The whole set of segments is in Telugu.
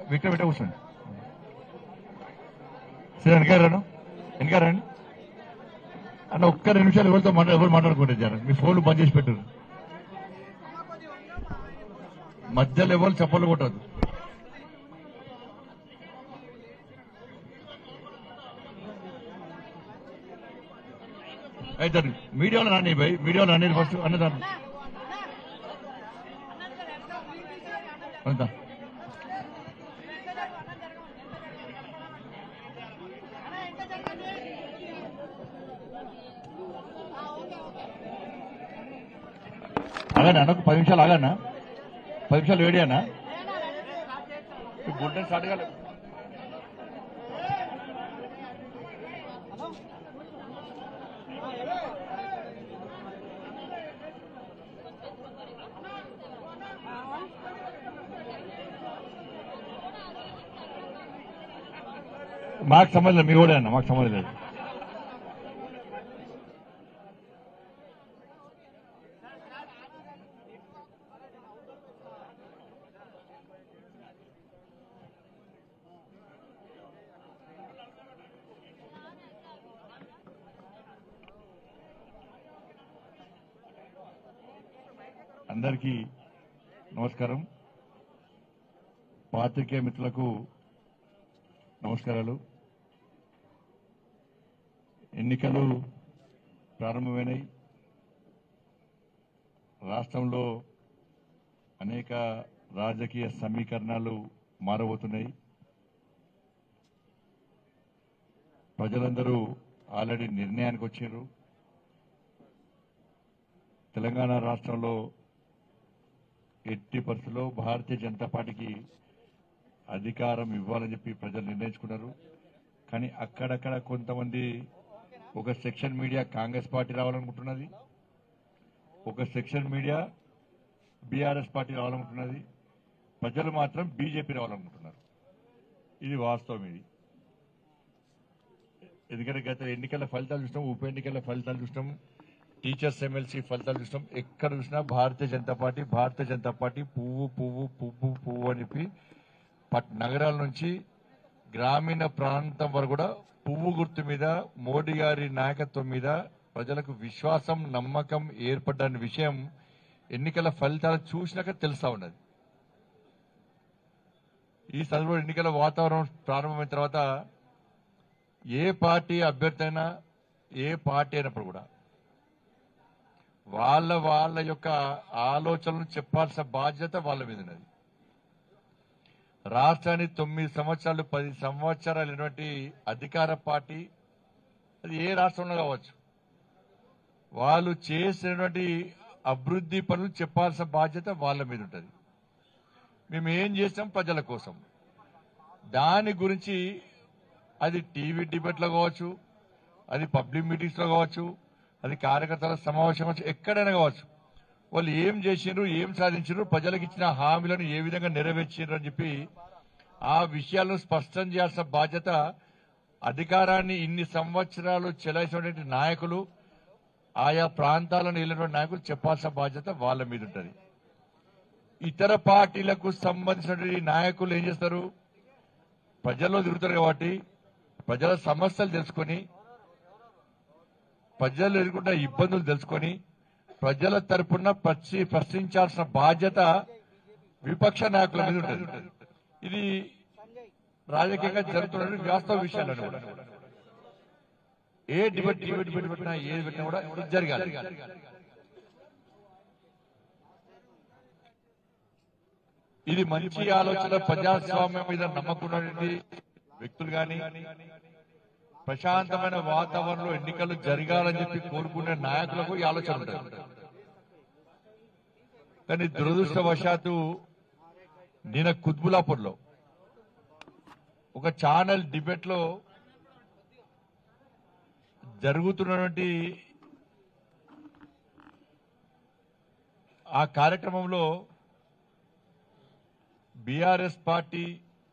విక్రమ్ ఇట్లా కూర్చోండి సరే వెనకారాను వెనకారండి అన్న ఒక్క రెండు నిమిషాలు ఎవరితో మాట్లా ఎవరు మాట్లాడుకుంటే జర మీ ఫోన్లు బంద్ చేసి పెట్టారు మధ్యలో ఎవరు చెప్పలు కొట్టదు అయితే మీడియాలో రాని భయ్ మీడియాలో అనేది ఫస్ట్ అన్నదాన్ని అంతా ఆగండి అన్న ఒక పది నిమిషాలు ఆగన్నా పది నిమిషాలు వేడి అన్న గుడ్డ స్టార్ట్ కాలే మాకు సంబంధం లేదు మీ కూడా అన్న మాకు సంబంధం లేదు అందరికీ నమస్కారం పాత్రికేయ మిత్రులకు నమస్కారాలు ఎన్నికలు ప్రారంభమైనాయి రాష్ట్రంలో అనేక రాజకీయ సమీకరణాలు మారబోతున్నాయి ప్రజలందరూ ఆల్రెడీ నిర్ణయానికి వచ్చారు తెలంగాణ రాష్ట్రంలో ఎట్టి పరిస్థితుల్లో భారతీయ జనతా పార్టీకి అధికారం ఇవ్వాలని చెప్పి ప్రజలు నిర్ణయించుకున్నారు కానీ అక్కడక్కడ కొంతమంది ఒక సెక్షన్ మీడియా కాంగ్రెస్ పార్టీ రావాలనుకుంటున్నది ఒక సెక్షన్ మీడియా బీఆర్ఎస్ పార్టీ రావాలనుకుంటున్నది ప్రజలు మాత్రం బీజేపీ రావాలనుకుంటున్నారు ఇది వాస్తవం ఇది ఎందుకంటే గత ఎన్నికల ఫలితాలు చూసినాం ఉప ఎన్నికల ఫలితాలు చూసినాం టీచర్స్ ఎమ్మెల్సీ ఫలితాలు చూసినాం ఎక్కడ చూసినా భారతీయ జనతా పార్టీ భారతీయ జనతా పార్టీ పువ్వు పువ్వు పువ్వు పువ్వు అని చెప్పి పట్ నగరాల నుంచి గ్రామీణ ప్రాంతం వరకు కూడా పువ్వు గుర్తు మీద మోడీ గారి నాయకత్వం మీద ప్రజలకు విశ్వాసం నమ్మకం ఏర్పడ్డ విషయం ఎన్నికల ఫలితాలు చూసినాక తెలుస్తా ఉన్నది ఈ సందర్భంలో ఎన్నికల వాతావరణం ప్రారంభమైన తర్వాత ఏ పార్టీ అభ్యర్థి అయినా ఏ పార్టీ అయినప్పుడు కూడా వాళ్ళ వాళ్ళ యొక్క ఆలోచనలు చెప్పాల్సిన బాధ్యత వాళ్ళ మీద ఉన్నది రాష్ట్రాన్ని తొమ్మిది సంవత్సరాలు పది సంవత్సరాలు అయినటువంటి అధికార పార్టీ అది ఏ రాష్ట్రంలో కావచ్చు వాళ్ళు చేసినటువంటి అభివృద్ధి పనులు చెప్పాల్సిన బాధ్యత వాళ్ళ మీద ఉంటుంది మేము ఏం చేస్తాం ప్రజల కోసం దాని గురించి అది టీవీ డిబేట్లో కావచ్చు అది పబ్లిక్ మీటింగ్స్లో కావచ్చు అది కార్యకర్తల సమావేశం కావచ్చు ఎక్కడైనా కావచ్చు వాళ్ళు ఏం చేసిండ్రు ఏం సాధించారు ప్రజలకు ఇచ్చిన హామీలను ఏ విధంగా నెరవేర్చారు అని చెప్పి ఆ విషయాలను స్పష్టం చేయాల్సిన బాధ్యత అధికారాన్ని ఇన్ని సంవత్సరాలు చెలాయిసినటువంటి నాయకులు ఆయా ప్రాంతాలను వెళ్ళినటువంటి నాయకులు చెప్పాల్సిన బాధ్యత వాళ్ళ మీద ఉంటుంది ఇతర పార్టీలకు సంబంధించినటువంటి నాయకులు ఏం చేస్తారు ప్రజల్లో తిరుగుతారు కాబట్టి ప్రజల సమస్యలు తెలుసుకొని ప్రజలు ఎదుర్కొంటున్న ఇబ్బందులు తెలుసుకొని ప్రజల తరపున ప్రశ్ని ప్రశ్నించాల్సిన బాధ్యత విపక్ష నాయకుల మీద ఉంటుంది ఇది రాజకీయంగా జరుగుతున్న వాస్తవ విషయాలు కూడా ఏ డిబేట్ డిబేట్ డిబేట్ పెట్టినా ఏది పెట్టినా కూడా ఇది జరగాలి ఇది మంచి ఆలోచన ప్రజాస్వామ్యం మీద నమ్మకున్నటువంటి వ్యక్తులు గాని ప్రశాంతమైన వాతావరణంలో ఎన్నికలు జరగాలని చెప్పి కోరుకునే నాయకులకు ఈ ఆలోచన ఉంటుంది కానీ దురదృష్టవశాత్తు నిన్న కుత్బులాపూర్లో ఒక ఛానల్ డిబేట్ లో జరుగుతున్నటువంటి ఆ కార్యక్రమంలో బీఆర్ఎస్ పార్టీ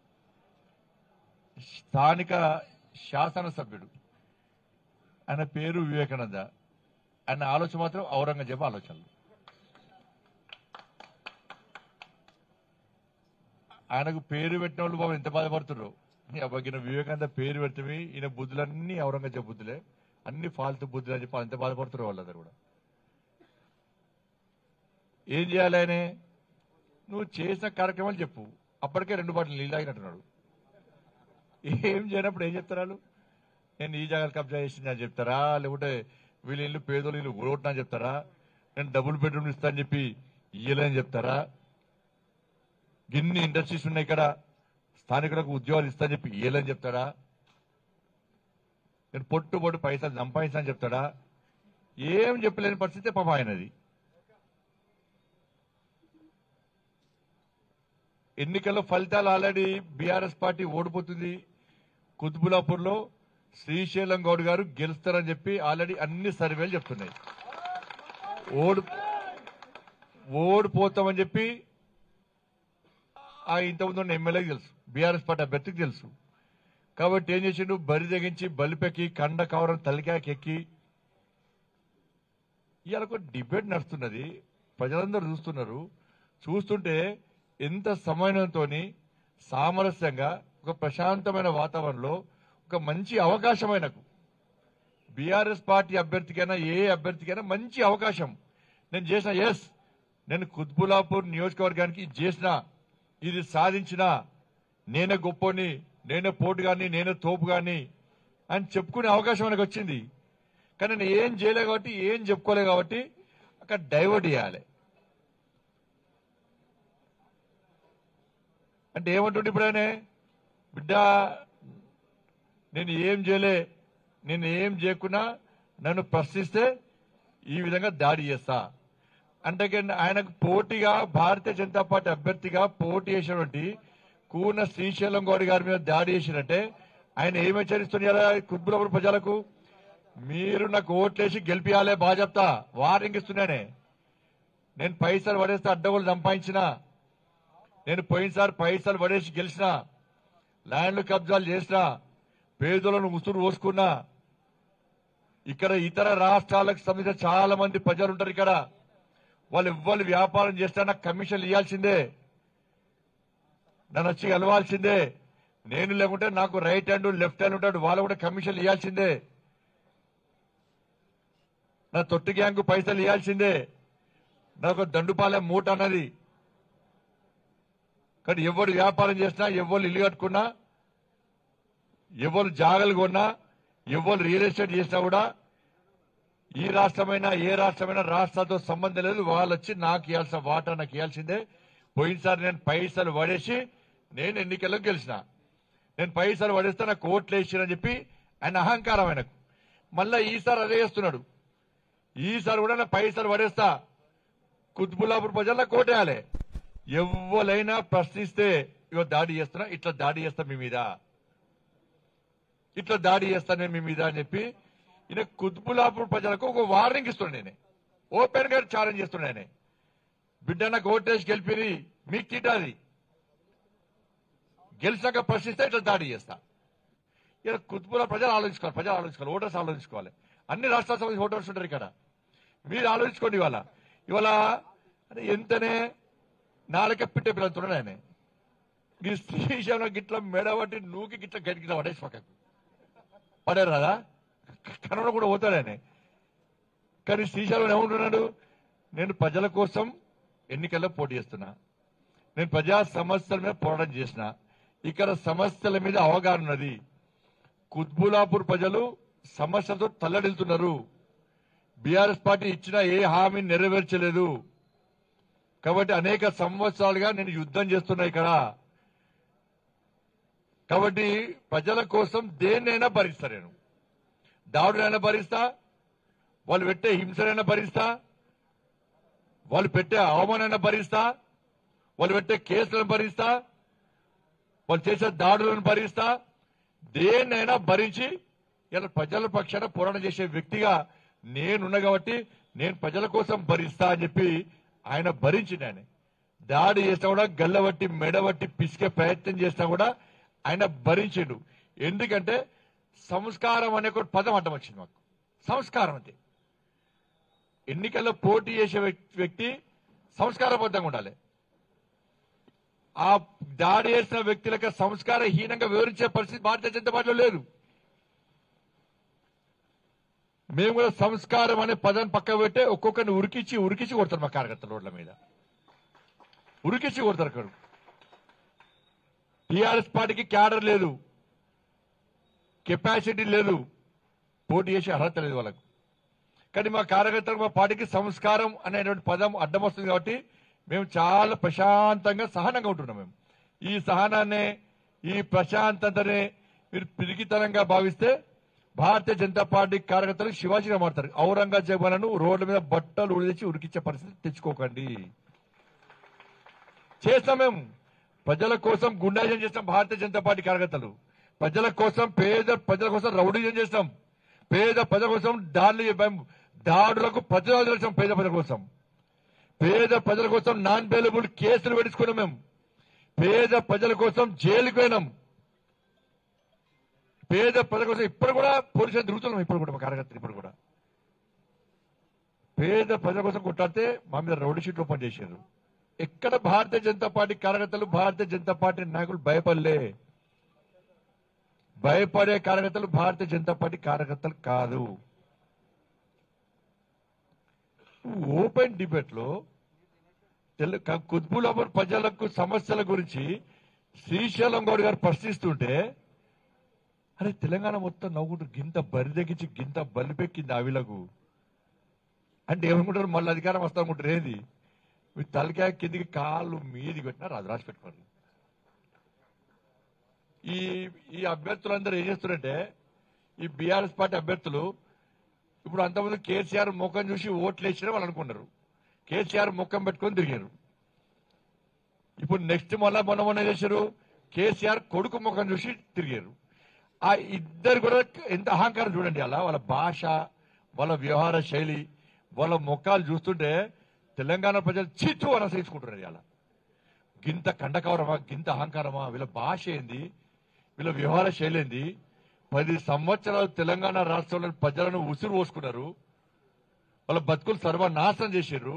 స్థానిక శాసనసభ్యుడు ఆయన పేరు వివేకానంద ఆయన ఆలోచన మాత్రం ఔరంగజేబు ఆలోచనలు ఆయనకు పేరు పెట్టిన వాళ్ళు బాబు ఎంత బాధపడుతున్నారు ఈయన వివేకానంద పేరు పెడితే ఈయన బుద్ధులన్నీ ఔరంగజేబ్ బుద్ధులే అన్ని ఫాల్తు బుద్ధులు అని చెప్పి ఎంత బాధపడుతున్నారు వాళ్ళందరూ కూడా ఏం చేయాలి ఆయనే నువ్వు చేసిన కార్యక్రమాలు చెప్పు అప్పటికే రెండు బాటలు నీళ్ళు తాగినట్టున్నాడు ఏం చేయనప్పుడు ఏం చెప్తారు వాళ్ళు? నేను ఈ జాగాలు కబ్జా చేసింది అని చెప్తారా లేకుంటే వీళ్ళ ఇల్లు పేదోళ్ళు ఇల్లు ఊడగొట్టినా అని చెప్తారా నేను డబుల్ బెడ్రూమ్ ఇస్తా అని చెప్పి ఇయ్యలేని చెప్తారా గిన్ని ఇండస్ట్రీస్ ఉన్నాయి ఇక్కడ స్థానికులకు ఉద్యోగాలు ఇస్తా అని చెప్పి ఇయ్యలేని చెప్తాడా నేను పొట్టు పొట్టు పైసలు సంపాదిస్తా అని చెప్తాడా ఏం చెప్పలేని పరిస్థితి పాప ఆయనది ఎన్నికల్లో ఫలితాలు ఆల్రెడీ బీఆర్ఎస్ పార్టీ ఓడిపోతుంది కుతుబులాపూర్ లో శ్రీశైలం గౌడ్ గారు గెలుస్తారని చెప్పి ఆల్రెడీ అన్ని సర్వేలు చెప్తున్నాయి ఓడి ఓడిపోతామని చెప్పి ఆ ఇంతకుముందు ఉన్న ఎమ్మెల్యేకి తెలుసు బీఆర్ఎస్ పార్టీ అభ్యర్థికి తెలుసు కాబట్టి ఏం చేసిండు బరి తెగించి బలిపెక్కి కండ కవరం తలికాకెక్కి ఇవాళ ఒక డిబేట్ నడుస్తున్నది ప్రజలందరూ చూస్తున్నారు చూస్తుంటే ఎంత సమన్వయంతో సామరస్యంగా ఒక ప్రశాంతమైన వాతావరణంలో ఒక మంచి అవకాశం ఆయనకు బీఆర్ఎస్ పార్టీ అభ్యర్థికైనా ఏ అభ్యర్థికైనా మంచి అవకాశం నేను చేసిన ఎస్ నేను కుత్బులాపూర్ నియోజకవర్గానికి ఇది చేసిన ఇది సాధించిన నేనే గొప్పని నేనే పోటు గాని నేనే తోపు గాని అని చెప్పుకునే అవకాశం మనకు వచ్చింది కానీ నేను ఏం చేయలే కాబట్టి ఏం చెప్పుకోలే కాబట్టి అక్కడ డైవర్ట్ చేయాలి అంటే ఏమంటుండే ఇప్పుడు ఆయనే బిడ్డ నేను ఏం చేయలే నేను ఏం చేయకున్నా నన్ను ప్రశ్నిస్తే ఈ విధంగా దాడి చేస్తా అంటే కింద ఆయనకు పోటీగా భారతీయ జనతా పార్టీ అభ్యర్థిగా పోటీ చేసినటువంటి కూన శ్రీశైలం గౌడ్ గారి మీద దాడి చేసినట్టే ఆయన ఏమి హెచ్చరిస్తున్నారు కుత్బులపురం ప్రజలకు మీరు నాకు ఓట్లేసి గెలిపియాలే బాగా చెప్తా వార్నింగ్ ఇస్తున్నానే నేను పైసలు పడేస్తే అడ్డగోలు సంపాదించిన నేను పోయినసారి పైసలు పడేసి గెలిచిన ల్యాండ్లు కబ్జాలు చేసిన పేదలను ఉసురు పోసుకున్నా ఇక్కడ ఇతర రాష్ట్రాలకు సంబంధించిన చాలా మంది ప్రజలు ఉంటారు ఇక్కడ వాళ్ళు ఎవ్వరు వ్యాపారం చేస్తే నాకు కమిషన్లు ఇవ్వాల్సిందే నన్ను వచ్చి కలవాల్సిందే నేను లేకుంటే నాకు రైట్ హ్యాండ్ లెఫ్ట్ హ్యాండ్ ఉంటాడు వాళ్ళు కూడా కమిషన్లు ఇవ్వాల్సిందే నా తొట్టి గ్యాంగ్ పైసలు ఇవ్వాల్సిందే నాకు దండుపాలెం మూట అన్నది కానీ ఎవరు వ్యాపారం చేసినా ఎవరు ఇల్లు కట్టుకున్నా ఎవరు జాగలు కొన్నా ఎవరు రియల్ ఎస్టేట్ చేసినా కూడా ఈ రాష్ట్రమైనా ఏ రాష్ట్రమైనా రాష్ట్రాలతో సంబంధం లేదు వాళ్ళు వచ్చి నాకు ఇవ్వాల్సిన వాటా నాకు ఇవ్వాల్సిందే పోయినసారి నేను పైసలు పడేసి నేను ఎన్నికల్లో గెలిచిన నేను పైసలు పడేస్తే నాకు ఓట్లు వేసిరని చెప్పి ఆయన అహంకారం ఆయనకు మళ్ళా ఈసారి అదే చేస్తున్నాడు ఈసారి కూడా నా పైసలు పడేస్తా కుత్బుల్లాపూర్ ప్రజల్లో కోటేయాలి ఎవరైనా ప్రశ్నిస్తే ఇగో దాడి చేస్తున్నా ఇట్లా దాడి చేస్తా మీ మీద ఇట్లా దాడి చేస్తాను నేను మీ మీద అని చెప్పి ఈయన కుత్బులాపూర్ ప్రజలకు ఒక వార్నింగ్ ఇస్తున్నాడు నేనే ఓపెన్ గా ఛాలెంజ్ చేస్తున్నాడు నేనే బిడ్డ నాకు ఓటేసి గెలిపిరి మీకు తిట్టాది గెలిచాక ప్రశ్నిస్తే ఇట్లా దాడి చేస్తా ఇలా కుత్బుల ప్రజలు ఆలోచించుకోవాలి ప్రజలు ఆలోచించుకోవాలి ఓటర్స్ ఆలోచించుకోవాలి అన్ని రాష్ట్రాల సంబంధించి ఓటర్స్ ఉంటారు ఇక్కడ మీరు ఆలోచించుకోండి ఇవాళ ఇవాళ అంటే ఎంతనే నాలుక పిట్టే పిల్లలుతున్నాడు ఆయన ఈ శ్రీశైలం గిట్ల మెడబట్టి నూకి గిట్ల గడిగిట్ల పడేసి పక్కకు పడారు కదా కన్నడ కూడా పోతాడు ఆయన కానీ శ్రీశైలం ఏమంటున్నాడు నేను ప్రజల కోసం ఎన్నికల్లో పోటీ చేస్తున్నా నేను ప్రజా సమస్యల మీద పోరాటం చేసిన ఇక్కడ సమస్యల మీద అవగాహన ఉన్నది కుత్బులాపూర్ ప్రజలు సమస్యలతో తల్లడిల్తున్నారు బీఆర్ఎస్ పార్టీ ఇచ్చిన ఏ హామీ నెరవేర్చలేదు కాబట్టి అనేక సంవత్సరాలుగా నేను యుద్ధం చేస్తున్నా ఇక్కడ కాబట్టి ప్రజల కోసం దేన్నైనా భరిస్తా నేను దాడునైనా భరిస్తా వాళ్ళు పెట్టే హింసనైనా భరిస్తా వాళ్ళు పెట్టే అవమానైనా భరిస్తా వాళ్ళు పెట్టే కేసులను భరిస్తా వాళ్ళు చేసే దాడులను భరిస్తా దేన్నైనా భరించి ఇలా ప్రజల పక్షాన పోరాటం చేసే వ్యక్తిగా నేనున్నా కాబట్టి నేను ప్రజల కోసం భరిస్తా అని చెప్పి ఆయన భరించిండు ఆయన దాడి చేసినా కూడా గల్లబట్టి మెడబట్టి పిసికే ప్రయత్నం చేసినా కూడా ఆయన భరించిండు ఎందుకంటే సంస్కారం అనే ఒక పదం అడ్డం వచ్చింది మాకు సంస్కారం అంతే ఎన్నికల్లో పోటీ చేసే వ్యక్- వ్యక్తి సంస్కారబద్ధంగా ఉండాలి ఆ దాడి చేసిన వ్యక్తులకు సంస్కారహీనంగా వివరించే పరిస్థితి భారతీయ జనతా పార్టీలో లేదు మేము కూడా సంస్కారం అనే పదాన్ని పక్క పెట్టే ఒక్కొక్కరిని ఉరికిచ్చి ఉరికిచ్చి కొడతారు మా కార్యకర్తల రోడ్ల మీద ఉరికిచ్చి కొడతారు అక్కడ టీఆర్ఎస్ పార్టీకి క్యాడర్ లేదు కెపాసిటీ లేదు పోటీ చేసే అర్హత లేదు వాళ్ళకు కానీ మా కార్యకర్తలకు మా పార్టీకి సంస్కారం అనేటువంటి పదం అడ్డం వస్తుంది కాబట్టి మేము చాలా ప్రశాంతంగా సహనంగా ఉంటున్నాం మేము ఈ సహనాన్ని ఈ ప్రశాంతతనే మీరు పిరికితనంగా భావిస్తే భారతీయ జనతా పార్టీ కార్యకర్తలు శివాజీగా మారుతారు ఔరంగజేబులను రోడ్ల మీద బట్టలు ఉడిచి ఉరికిచ్చే పరిస్థితి తెచ్చుకోకండి చేస్తాం మేము ప్రజల కోసం గుండాజం చేస్తాం భారతీయ జనతా పార్టీ కార్యకర్తలు ప్రజల కోసం పేద ప్రజల కోసం రౌడీజం చేస్తాం పేద ప్రజల కోసం దాడులు మేము దాడులకు ప్రతిరోజు చేస్తాం పేద ప్రజల కోసం పేద ప్రజల కోసం నాన్ బెయిలబుల్ కేసులు పెట్టుకున్నాం మేము పేద ప్రజల కోసం జైలుకు పోయినాం పేద ప్రజల కోసం ఇప్పుడు కూడా పోలీసులు తిరుగుతున్నాం ఇప్పుడు కూడా మా కార్యకర్తలు ఇప్పుడు కూడా పేద ప్రజల కోసం కొట్టాడితే మా మీద రౌడీ షీట్ ఓపెన్ చేశారు ఎక్కడ భారతీయ జనతా పార్టీ కార్యకర్తలు భారతీయ జనతా పార్టీ నాయకులు భయపడలే భయపడే కార్యకర్తలు భారతీయ జనతా పార్టీ కార్యకర్తలు కాదు ఓపెన్ డిబేట్ లో తెలు- క- కుత్బులాపూర్ ప్రజలకు సమస్యల గురించి శ్రీశైలం గౌడ్ గారు ప్రశ్నిస్తుంటే అరే తెలంగాణ మొత్తం నవ్వుకుంటూ గింత బరి తగ్గించి గింత బలిపెక్కింది ఆవిలకు అంటే ఏమనుకుంటారు మళ్ళీ అధికారం వస్తామనుకుంటారు ఏది మీ తలకాయ కిందికి కాళ్ళు మీది పెట్టినా రాదు రాసి పెట్టుకోండి ఈ ఈ అభ్యర్థులందరూ ఏం చేస్తున్నారంటే ఈ బీఆర్ఎస్ పార్టీ అభ్యర్థులు ఇప్పుడు అంతమంది కేసీఆర్ ముఖం చూసి ఓట్లు వేసిన వాళ్ళు అనుకున్నారు కేసీఆర్ ముఖం పెట్టుకొని తిరిగారు ఇప్పుడు నెక్స్ట్ మళ్ళా మొన్న మొన్న ఏం చేశారు కేసీఆర్ కొడుకు ముఖం చూసి తిరిగారు ఆ ఇద్దరు కూడా ఎంత అహంకారం చూడండి అలా వాళ్ళ భాష వాళ్ళ వ్యవహార శైలి వాళ్ళ ముఖాలు చూస్తుంటే తెలంగాణ ప్రజలు చిచ్చు అని అసహించుకుంటున్నారు అలా గింత కండకవరమా గింత అహంకారమా వీళ్ళ భాష ఏంది వీళ్ళ వ్యవహార శైలి ఏంది పది సంవత్సరాలు తెలంగాణ రాష్ట్రంలో ప్రజలను ఉసురు పోసుకున్నారు వాళ్ళ బతుకులు సర్వనాశనం చేశారు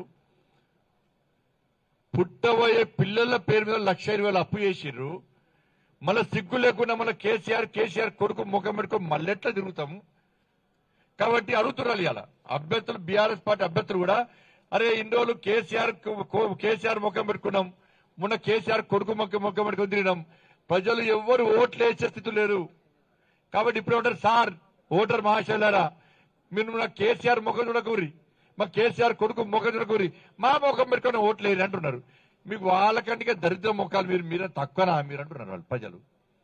పుట్టబోయే పిల్లల పేరు మీద లక్ష ఇరవై వేలు అప్పు చేసిర్రు మళ్ళీ సిగ్గు లేకుండా మన కేసీఆర్ కేసీఆర్ కొడుకు ముఖం పెట్టుకొని మళ్ళెట్లా తిరుగుతాము కాబట్టి అడుగుతున్నారు ఇలా అభ్యర్థులు బీఆర్ఎస్ పార్టీ అభ్యర్థులు కూడా అరే ఇన్ని రోజులు కేసీఆర్ కు- కో- కేసీఆర్ ముఖం పెట్టుకున్నాం మొన్న కేసీఆర్ కొడుకు ముఖం ముఖం పెట్టుకుని తిరిగినాం ప్రజలు ఎవ్వరు ఓట్లు వేసే స్థితి లేరు కాబట్టి ఇప్పుడు ఏమంటారు సార్ ఓటర్ మహాశైలారా మీరు నా కేసీఆర్ ముఖం చూడకూరి మా కేసీఆర్ కొడుకు ముఖం చూడకూరి మా ముఖం పెట్టుకుని ఓట్లు వేయరు అంటున్నారు మీకు వాళ్ళకంటే దరిద్ర ముఖాలు మీరు మీరే తక్కువనా మీరు అంటున్నారు వాళ్ళు ప్రజలు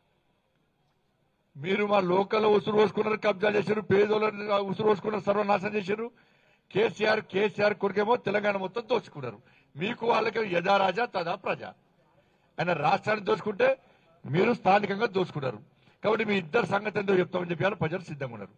మీరు మా లోకల్ ఉసురు పోసుకున్నారు కబ్జా చేశారు పేదోళ్ళని ఉసురు పోసుకున్నారు సర్వనాశనం చేశారు కేసీఆర్ కేసీఆర్ కొడుకేమో తెలంగాణ మొత్తం దోచుకున్నారు మీకు వాళ్ళకి యథా రాజా తదా ప్రజ ఆయన రాష్ట్రాన్ని దోచుకుంటే మీరు స్థానికంగా దోచుకున్నారు కాబట్టి మీ ఇద్దరు సంగతి ఏందో చెప్తామని చెప్పి ప్రజలు సిద్ధంగా ఉన్నారు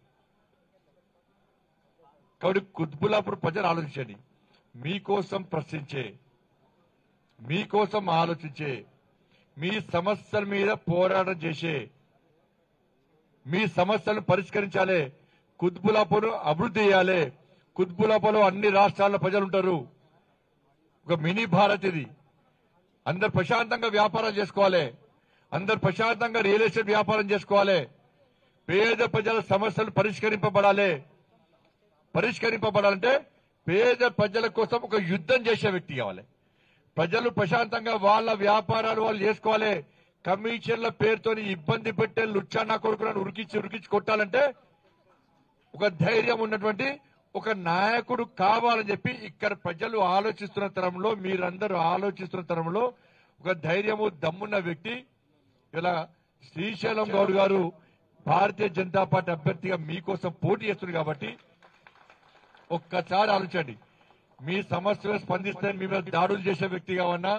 కాబట్టి కుత్బులాపూర్ ప్రజలు ఆలోచించండి మీకోసం ప్రశ్నించే మీకోసం ఆలోచించే మీ సమస్యల మీద పోరాటం చేసే మీ సమస్యలను పరిష్కరించాలి కుత్బులాపూర్ అభివృద్ధి చేయాలి కుత్బులాపూర్లో అన్ని రాష్ట్రాల ప్రజలు ఉంటారు ఒక మినీ భారత్ ఇది అందరు ప్రశాంతంగా వ్యాపారం చేసుకోవాలి అందరు ప్రశాంతంగా రియల్ ఎస్టేట్ వ్యాపారం చేసుకోవాలి పేద ప్రజల సమస్యలు పరిష్కరింపబడాలి పరిష్కరింపబడాలంటే పేద ప్రజల కోసం ఒక యుద్ధం చేసే వ్యక్తి కావాలి ప్రజలు ప్రశాంతంగా వాళ్ళ వ్యాపారాలు వాళ్ళు చేసుకోవాలి కమిషన్ల పేరుతోని ఇబ్బంది పెట్టే లుచ్చానా కొడుకులను ఉరికించి ఉరికించి కొట్టాలంటే ఒక ధైర్యం ఉన్నటువంటి ఒక నాయకుడు కావాలని చెప్పి ఇక్కడ ప్రజలు ఆలోచిస్తున్న తరంలో మీరందరూ ఆలోచిస్తున్న తరంలో ఒక ధైర్యము దమ్మున్న వ్యక్తి ఇలా శ్రీశైలం గౌడ్ గారు భారతీయ జనతా పార్టీ అభ్యర్థిగా మీకోసం పోటీ చేస్తున్నారు కాబట్టి ఒక్కసారి ఆలోచించండి మీ సమస్యలు స్పందిస్తే మీ మీద దాడులు చేసే వ్యక్తి కావన్నా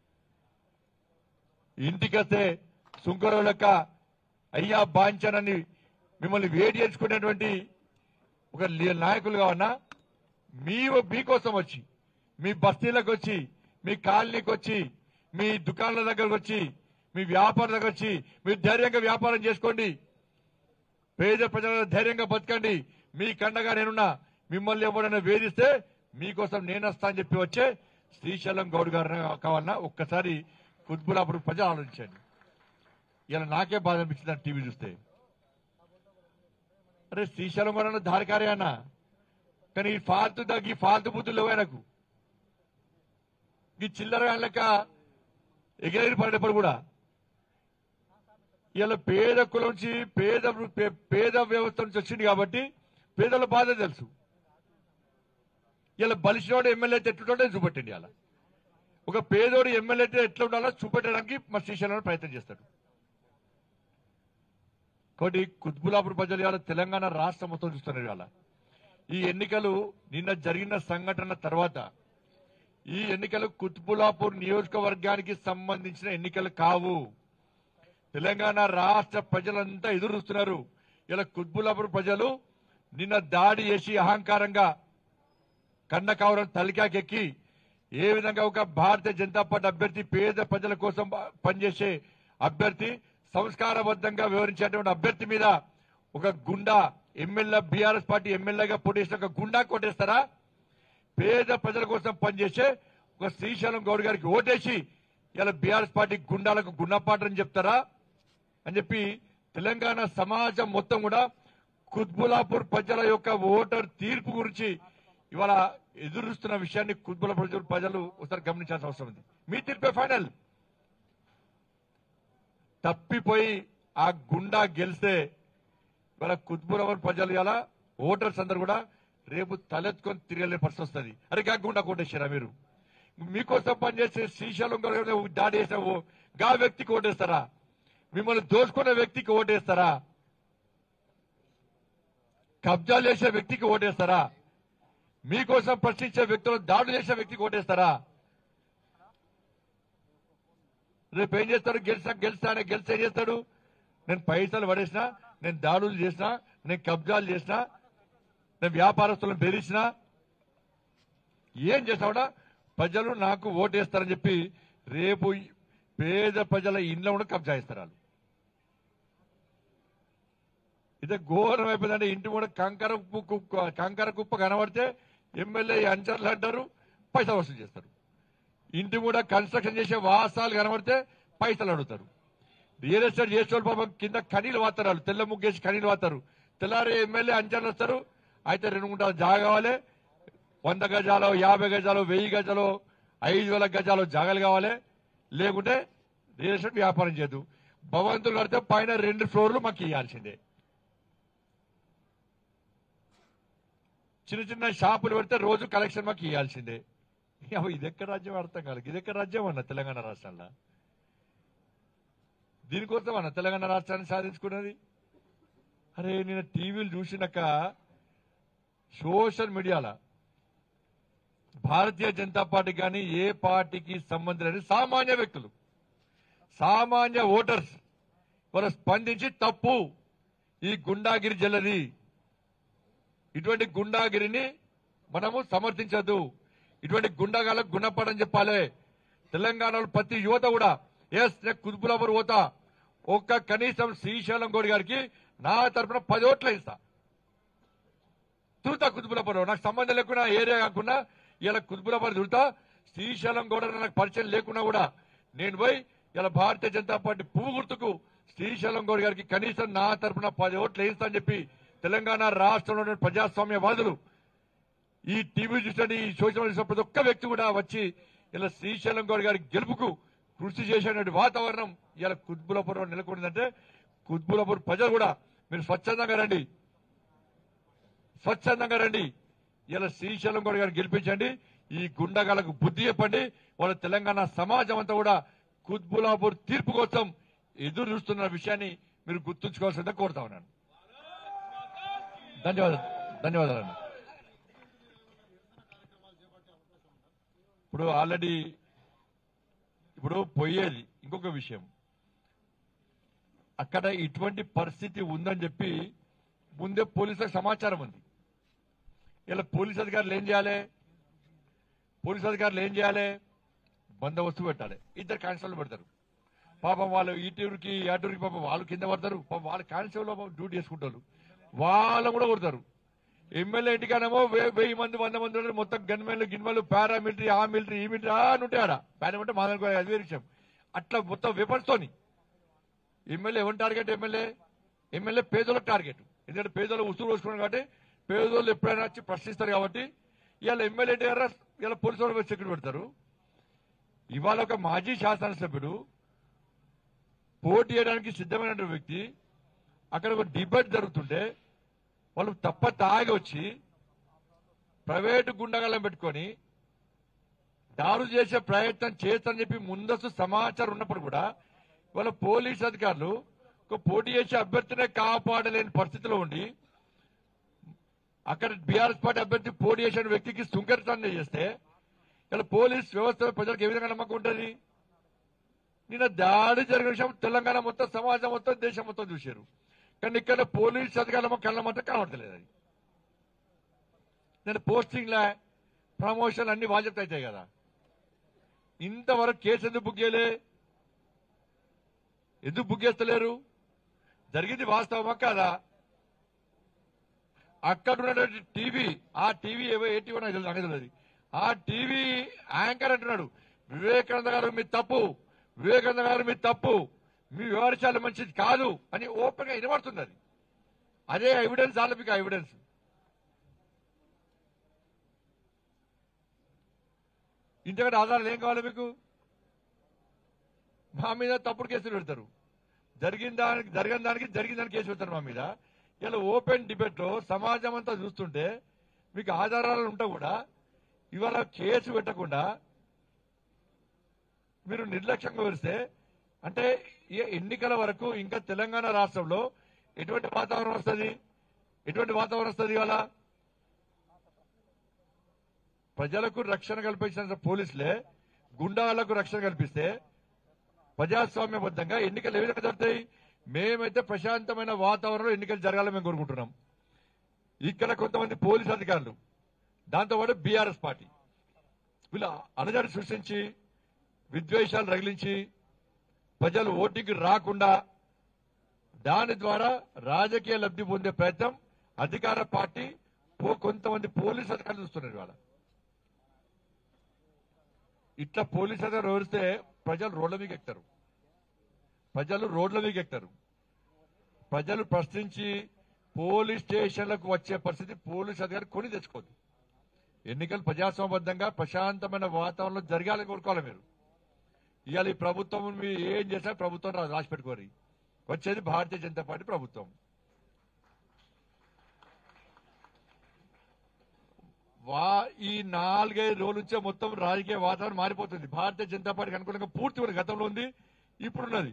ఇంటికొస్తే సుంకరం లెక్క అయ్యా బాంచనని మిమ్మల్ని వేడి చేసుకునేటువంటి ఒక లీ- నాయకులు కావన్నా మీ మీకోసం వచ్చి మీ బస్తీలకు వచ్చి మీ కాలనీకి వచ్చి మీ దుకాణాల దగ్గరకు వచ్చి మీ వ్యాపారం దగ్గర వచ్చి మీరు ధైర్యంగా వ్యాపారం చేసుకోండి పేద ప్రజల ధైర్యంగా బతకండి మీ కండగా నేనున్నా మిమ్మల్ని ఎవరైనా వేధిస్తే మీకోసం నేను వస్తా అని చెప్పి వచ్చే శ్రీశైలం గౌడ్ గారు కావాలన్నా ఒక్కసారి కుత్బులాపూర్ ప్రజలు ఆలోచించండి ఇలా నాకే బాధ అనిపించింది టీవీ చూస్తే అరే శ్రీశైలం కూడా దారికారే అన్న కానీ ఈ ఫాల్తు తగ్గి ఫాల్తు బుద్ధులు లేవు ఆయనకు ఈ చిల్లర లెక్క ఎగిరేరి పడేప్పుడు కూడా ఇలా పేద కులం నుంచి పేద పే- పేద వ్యవస్థ నుంచి వచ్చింది కాబట్టి పేదల బాధ తెలుసు ఇలా బలిసినోడు ఎమ్మెల్యే అయితే ఎట్లుంటే చూపెట్టండి అలా ఒక పేదోడు ఎమ్మెల్యే అయితే ఎట్లా ఉండాలో చూపెట్టడానికి మా శ్రీశైలం ప్రయత్నం చేస్తాడు కాబట్టి కుత్బులాపూర్ ప్రజలు ఇవాళ తెలంగాణ రాష్ట్రం మొత్తం చూస్తున్నారు ఇవాళ ఈ ఎన్నికలు నిన్న జరిగిన సంఘటన తర్వాత ఈ ఎన్నికలు కుత్బులాపూర్ నియోజకవర్గానికి సంబంధించిన ఎన్నికలు కావు తెలంగాణ రాష్ట్ర ప్రజలంతా ఎదురు చూస్తున్నారు ఇలా కుత్బులాపూర్ ప్రజలు నిన్న దాడి చేసి అహంకారంగా కండకావరం తలికాకెక్కి ఏ విధంగా ఒక భారతీయ జనతా పార్టీ అభ్యర్థి పేద ప్రజల కోసం పనిచేసే అభ్యర్థి సంస్కారబద్ధంగా వివరించేటువంటి అభ్యర్థి మీద ఒక గుండా ఎమ్మెల్యే బీఆర్ఎస్ పార్టీ ఎమ్మెల్యేగా పోటీ చేసిన ఒక గుండా కొట్టేస్తారా పేద ప్రజల కోసం పనిచేసే ఒక శ్రీశైలం గౌడ్ గారికి ఓటేసి ఇలా బీఆర్ఎస్ పార్టీ గుండాలకు గుణపాఠం చెప్తారా అని చెప్పి తెలంగాణ సమాజం మొత్తం కూడా కుత్బులాపూర్ ప్రజల యొక్క ఓటర్ తీర్పు గురించి ఇవాళ ఎదురుస్తున్న విషయాన్ని కుత్బులాపూర్ ప్రజలు ప్రజలు ఒకసారి గమనించాల్సిన అవసరం ఉంది మీ తీర్పే ఫైనల్ తప్పిపోయి ఆ గుండా గెలిస్తే ఇవాళ కుత్బులాపూర్ ప్రజలు ఇలా ఓటర్స్ అందరు కూడా రేపు తలెత్తుకొని తిరగలే పరిస్థితి వస్తుంది అరే గా గుండా కొట్టేశారా మీరు మీకోసం పనిచేసే శ్రీశైలం గారు దాడి చేసావు గా వ్యక్తికి ఓటేస్తారా మిమ్మల్ని దోచుకున్న వ్యక్తికి ఓటేస్తారా కబ్జాలు చేసే వ్యక్తికి ఓటేస్తారా మీకోసం ప్రశ్నించే వ్యక్తులు దాడులు చేసే వ్యక్తికి ఓటేస్తారా రేపు ఏం చేస్తాడు గెలిచా గెలిచా అని గెలిచి ఏం చేస్తాడు నేను పైసలు పడేసినా నేను దాడులు చేసినా నేను కబ్జాలు చేసినా నేను వ్యాపారస్తులను బెదిరించినా ఏం చేస్తావుడా ప్రజలు నాకు ఓటేస్తారని చెప్పి రేపు ఈ పేద ప్రజల ఇంట్లో కూడా కబ్జా ఇస్తారు వాళ్ళు ఇదే ఘోరం అయిపోయిందంటే ఇంటి కూడా కంకర కుప్ప కుప్ప- కంకర కుప్ప కనబడితే ఎమ్మెల్యే అంచర్లు అంటారు పైసా వసూలు చేస్తారు ఇంటి కూడా కన్స్ట్రక్షన్ చేసే వాసాలు కనబడితే పైసలు అడుగుతారు రియల్ ఎస్టేట్ చేసేవాళ్ళు పాపం కింద కనీలు వాతారు వాళ్ళు తెల్ల ముగ్గేసి కనీలు వాతారు తెల్లారి ఎమ్మెల్యే అంచర్లు వస్తారు అయితే రెండు గుంటలు జాగా కావాలి వంద గజాలు యాభై గజాలు వెయ్యి గజాలు ఐదు వేల గజాలు జాగాలు కావాలి లేకుంటే రియల్ ఎస్టేట్ వ్యాపారం చేయదు భవంతులు కడితే పైన రెండు ఫ్లోర్లు మాకు ఇవ్వాల్సిందే చిన్న చిన్న షాపులు పెడితే రోజు కలెక్షన్ మాకు ఇవ్వాల్సిందే అవ్వ, ఇది ఎక్కడ రాజ్యం అర్థం కాదు ఇది ఎక్కడ రాజ్యం అన్న తెలంగాణ రాష్ట్రంలో దీనికోసం అన్న తెలంగాణ రాష్ట్రాన్ని సాధించుకున్నది అరే నేను టీవీలు చూసినాక సోషల్ మీడియాలో భారతీయ జనతా పార్టీ కానీ ఏ పార్టీకి సంబంధం లేని సామాన్య వ్యక్తులు సామాన్య ఓటర్స్ వారు స్పందించి తప్పు ఈ గుండాగిరి జల్లది ఇటువంటి గుండాగిరిని మనము సమర్థించద్దు ఇటువంటి గుండాగాలకు గుణపడని చెప్పాలి తెలంగాణలో ప్రతి యువత కూడా ఎస్ నేను కుదుపులబరు పోతా ఒక్క కనీసం శ్రీశైలం గౌడ్ గారికి నా తరపున పది ఓట్లు ఇస్తా తిరుగుతా కుతుబులపరు నాకు సంబంధం లేకుండా ఏరియా కాకుండా ఇలా కుతుబులపరు తిరుగుతా శ్రీశైలం గౌడ నాకు పరిచయం లేకున్నా కూడా నేను పోయి ఇలా భారతీయ జనతా పార్టీ పువ్వు గుర్తుకు శ్రీశైలం గౌడ్ గారికి కనీసం నా తరపున పది ఓట్లు వేయిస్తా అని చెప్పి తెలంగాణ రాష్ట్రంలో ఉన్న ప్రజాస్వామ్యవాదులు ఈ టీవీ చూసిన ఈ సోషల్ మీడియా చూసిన ప్రతి ఒక్క వ్యక్తి కూడా వచ్చి ఇలా శ్రీశైలం గౌడ్ గారి గెలుపుకు కృషి చేసేటువంటి వాతావరణం ఇలా కుత్బులపురం నెలకొందంటే కుత్బులపూర్ ప్రజలు కూడా మీరు స్వచ్ఛందంగా రండి స్వచ్ఛందంగా రండి ఇలా శ్రీశైలం గౌడ్ గారిని గెలిపించండి ఈ గుండగాలకు బుద్ధి చెప్పండి వాళ్ళ తెలంగాణ సమాజం అంతా కూడా కుత్బులాపూర్ తీర్పు కోసం ఎదురు చూస్తున్న విషయాన్ని మీరు గుర్తుంచుకోవాల్సిందే కోరుతా ఉన్నాను ధన్యవాదాలు ధన్యవాదాలు అన్న ఇప్పుడు ఆల్రెడీ ఇప్పుడు పోయేది ఇంకొక విషయం అక్కడ ఇటువంటి పరిస్థితి ఉందని చెప్పి ముందే పోలీసులకు సమాచారం ఉంది ఇలా పోలీస్ అధికారులు ఏం చేయాలి పోలీస్ అధికారులు ఏం చేయాలి బందోబస్తు పెట్టాలి ఇద్దరు కానిస్టేబుల్ పెడతారు పాపం వాళ్ళు ఈ టూరికి ఆ టూరికి పాపం వాళ్ళు కింద పడతారు పాపం వాళ్ళు కానిస్టేబుల్ పాపం డ్యూటీ చేసుకుంటారు వాళ్ళు కూడా కొడతారు ఎమ్మెల్యే ఇంటికానేమో వే- వెయ్యి మంది వంద మంది ఉంటారు మొత్తం గన్మెన్లు గిన్మెన్లు పారామిలిటరీ ఆ మిలిటరీ ఈ మిలిటరీ ఆ అని ఉంటాయి ఆడ పారామిలిటరీ మా దానికి అది వేరే విషయం అట్లా మొత్తం విపర్స్తోని ఎమ్మెల్యే ఎవరి టార్గెట్ ఎమ్మెల్యే ఎమ్మెల్యే పేదోళ్ళకి టార్గెట్ ఎందుకంటే పేదోళ్ళు ఉసురు పోసుకున్నారు కాబట్టి పేదోళ్ళు ఎప్పుడైనా వచ్చి ప్రశ్నిస్తారు కాబట్టి ఇవాళ ఎమ్మెల్యే గారు ఇవాళ పోలీసు వాళ్ళు వచ్చి ఎక్కడ పెడతారు ఇవాళ ఒక మాజీ శాసనసభ్యుడు పోటీ చేయడానికి సిద్ధమైన వ్యక్తి అక్కడ ఒక డిబేట్ జరుగుతుంటే వాళ్ళు తప్ప తాగి వచ్చి ప్రైవేటు గుండగలం పెట్టుకొని దారు చేసే ప్రయత్నం చేస్తారని చెప్పి ముందస్తు సమాచారం ఉన్నప్పుడు కూడా వాళ్ళ పోలీస్ అధికారులు ఒక పోటీ చేసే అభ్యర్థినే కాపాడలేని పరిస్థితిలో ఉండి అక్కడ బీఆర్ఎస్ పార్టీ అభ్యర్థి పోటీ చేసిన వ్యక్తికి సుంకరితాన్ని చేస్తే ఇలా పోలీస్ వ్యవస్థ ప్రజలకు ఏ విధంగా నమ్మకం ఉంటుంది నిన్న దాడి జరిగిన విషయం తెలంగాణ మొత్తం సమాజం మొత్తం దేశం మొత్తం చూశారు కానీ ఇక్కడ పోలీస్ అధికారులు కళ్ళ మాత్రం కనబడతలేదు అది నేను పోస్టింగ్లా ప్రమోషన్ అన్ని బాధ్యత అవుతాయి కదా ఇంతవరకు కేసు ఎందుకు బుక్ చేయలే ఎందుకు బుక్ చేస్తలేరు జరిగింది వాస్తవమా కాదా అక్కడ ఉన్నటువంటి టీవీ ఆ టీవీ ఏవో ఏ టీవీ నాకు తెలియదు, నాకు తెలియదు ఆ టీవీ యాంకర్ అంటున్నాడు వివేకానంద గారు మీ తప్పు వివేకానంద గారు మీ తప్పు మీ వివరించాలి మంచిది కాదు అని ఓపెన్ గా వినబడుతుంది అది అదే ఎవిడెన్స్ చాలా మీకు ఎవిడెన్స్ ఇంతకంటే ఆధారాలు ఏం కావాలి మీకు మా మీద తప్పుడు కేసులు పెడతారు జరిగిన దానికి జరిగిన దానికి జరిగిన దానికి కేసు పెడతారు మా మీద ఇలా ఓపెన్ డిబేట్ లో సమాజం అంతా చూస్తుంటే మీకు ఆధారాలు ఉంటా కూడా ఇవాళ కేసు పెట్టకుండా మీరు నిర్లక్ష్యంగా వరిస్తే అంటే ఈ ఎన్నికల వరకు ఇంకా తెలంగాణ రాష్ట్రంలో ఎటువంటి వాతావరణం వస్తుంది ఎటువంటి వాతావరణం వస్తుంది ఇవాళ ప్రజలకు రక్షణ కల్పించిన పోలీసులే గుండాలకు రక్షణ కల్పిస్తే ప్రజాస్వామ్యబద్ధంగా ఎన్నికలు ఏ విధంగా జరుగుతాయి మేమైతే ప్రశాంతమైన వాతావరణంలో ఎన్నికలు జరగాలని మేము కోరుకుంటున్నాం ఇక్కడ కొంతమంది పోలీస్ అధికారులు దాంతోపాటు బీఆర్ఎస్ పార్టీ వీళ్ళు అలజడి సృష్టించి విద్వేషాలు రగిలించి ప్రజలు ఓటింగ్ రాకుండా దాని ద్వారా రాజకీయ లబ్ధి పొందే ప్రయత్నం అధికార పార్టీ పో- కొంతమంది పోలీస్ అధికారులు చూస్తున్నారు ఇవాళ ఇట్లా పోలీస్ అధికారులు వివరిస్తే ప్రజలు రోడ్ల మీద ఎక్కుతారు ప్రజలు రోడ్ల మీద ఎక్కుతారు ప్రజలు ప్రశ్నించి పోలీస్ స్టేషన్లకు వచ్చే పరిస్థితి పోలీస్ అధికారి కొని తెచ్చుకోదు ఎన్నికలు ప్రజాస్వామ్యబద్ధంగా ప్రశాంతమైన వాతావరణంలో జరగాలని కోరుకోవాలి మీరు ఇవాళ ఈ ప్రభుత్వం మీరు ఏం చేసినా ప్రభుత్వం రా- రాసి పెట్టుకోరు వచ్చేది భారతీయ జనతా పార్టీ ప్రభుత్వం వా ఈ నాలుగైదు రోజుల నుంచే మొత్తం రాజకీయ వాతావరణం మారిపోతుంది భారతీయ జనతా పార్టీకి అనుకూలంగా పూర్తి ఉన్న గతంలో ఉంది ఇప్పుడున్నది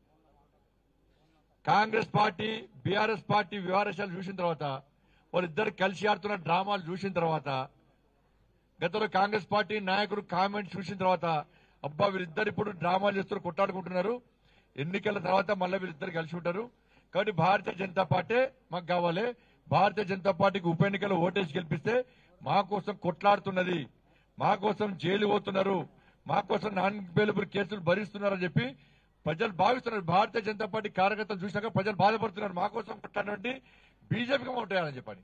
కాంగ్రెస్ పార్టీ బీఆర్ఎస్ పార్టీ వ్యవహారాలు చూసిన తర్వాత వాళ్ళిద్దరు కలిసి ఆడుతున్న డ్రామాలు చూసిన తర్వాత గతంలో కాంగ్రెస్ పార్టీ నాయకుడు కామెంట్స్ చూసిన తర్వాత అబ్బా వీళ్ళిద్దరు ఇప్పుడు డ్రామాలు చేస్తున్నారు కొట్టాడుకుంటున్నారు ఎన్నికల తర్వాత మళ్ళీ వీళ్ళిద్దరు కలిసి ఉంటారు కాబట్టి భారతీయ జనతా పార్టీ మాకు కావాలి భారతీయ జనతా పార్టీకి ఉప ఎన్నికల్లో ఓటేసి గెలిపిస్తే మా కోసం కొట్లాడుతున్నది మా కోసం జైలు పోతున్నారు మా కోసం నాన్ బెయిలబుల్ కేసులు భరిస్తున్నారని చెప్పి ప్రజలు భావిస్తున్నారు భారతీయ జనతా పార్టీ కార్యకర్తలు చూసినాక ప్రజలు బాధపడుతున్నారు మా కోసం కొట్లాడినటువంటి బీజేపీకి ఉంటాయని చెప్పని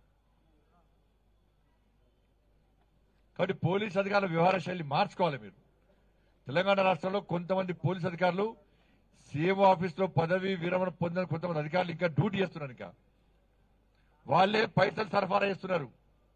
కాబట్టి పోలీస్ అధికారుల వ్యవహార శైలి మార్చుకోవాలి మీరు తెలంగాణ రాష్ట్రంలో కొంతమంది పోలీస్ అధికారులు సీఎం ఆఫీస్ లో పదవి విరమణ పొందిన కొంతమంది అధికారులు ఇంకా డ్యూటీ చేస్తున్నారు ఇంకా వాళ్ళే పైసలు సరఫరా చేస్తున్నారు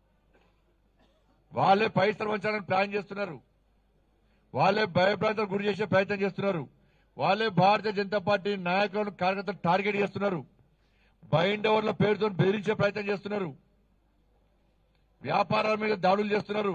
వాళ్ళే పైసలు వంచాలని ప్లాన్ చేస్తున్నారు వాళ్ళే భయభ్రాంతలు గురి చేసే ప్రయత్నం చేస్తున్నారు వాళ్ళే భారతీయ జనతా పార్టీ నాయకులను కార్యకర్తలు టార్గెట్ చేస్తున్నారు బైండ్ ఓవర్ల పేరుతో బెదిరించే ప్రయత్నం చేస్తున్నారు వ్యాపారాల మీద దాడులు చేస్తున్నారు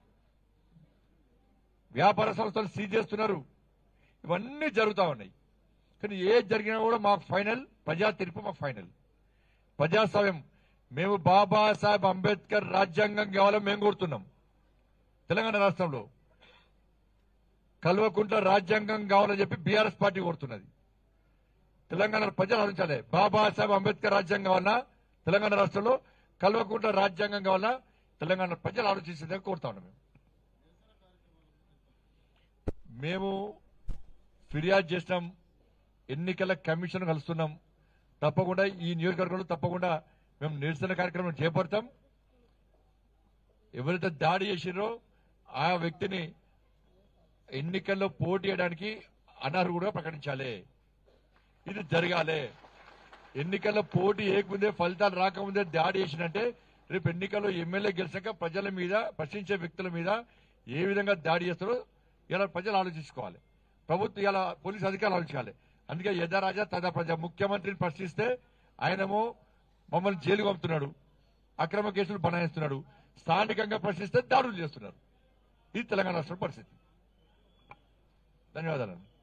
వ్యాపార సంస్థలు సీజ్ చేస్తున్నారు ఇవన్నీ జరుగుతా ఉన్నాయి కానీ ఏది జరిగినా కూడా మాకు ఫైనల్ ప్రజా తీర్పు మాకు ఫైనల్ ప్రజాస్వామ్యం మేము బాబాసాహెబ్ అంబేద్కర్ రాజ్యాంగం కావాలని మేము కోరుతున్నాం తెలంగాణ రాష్ట్రంలో కల్వకుంట్ల రాజ్యాంగం కావాలని చెప్పి బీఆర్ఎస్ పార్టీ కోరుతున్నది తెలంగాణ ప్రజలు ఆలోచించాలి బాబాసాహెబ్ అంబేద్కర్ రాజ్యాంగం కావాలన్నా తెలంగాణ రాష్ట్రంలో కల్వకుంట్ల రాజ్యాంగం కావాలన్నా తెలంగాణ ప్రజలు ఆలోచించేదే కోరుతా ఉన్నాం మేము మేము ఫిర్యాదు చేసినాం ఎన్నికల కమిషన్ కలుస్తున్నాం తప్పకుండా ఈ నియోజకవర్గంలో తప్పకుండా మేము నిరసన కార్యక్రమం చేపడతాం ఎవరైతే దాడి చేసిరో ఆ వ్యక్తిని ఎన్నికల్లో పోటీ చేయడానికి అనర్హుడుగా ప్రకటించాలి ఇది జరగాలి ఎన్నికల్లో పోటీ ఏకముందే ఫలితాలు రాకముందే దాడి చేసినంటే రేపు ఎన్నికల్లో ఎమ్మెల్యే గెలిచాక ప్రజల మీద ప్రశ్నించే వ్యక్తుల మీద ఏ విధంగా దాడి చేస్తారో ఇలా ప్రజలు ఆలోచించుకోవాలి ప్రభుత్వం ఇలా పోలీసు అధికారులు ఆలోచించాలి అందుకే యథారాజా తదా ప్రజ ముఖ్యమంత్రిని ప్రశ్నిస్తే ఆయనేమో మమ్మల్ని జైలుకు పంపుతున్నాడు అక్రమ కేసులు బనాయిస్తున్నాడు స్థానికంగా ప్రశ్నిస్తే దాడులు చేస్తున్నారు ఇది తెలంగాణ రాష్ట్ర పరిస్థితి ధన్యవాదాలు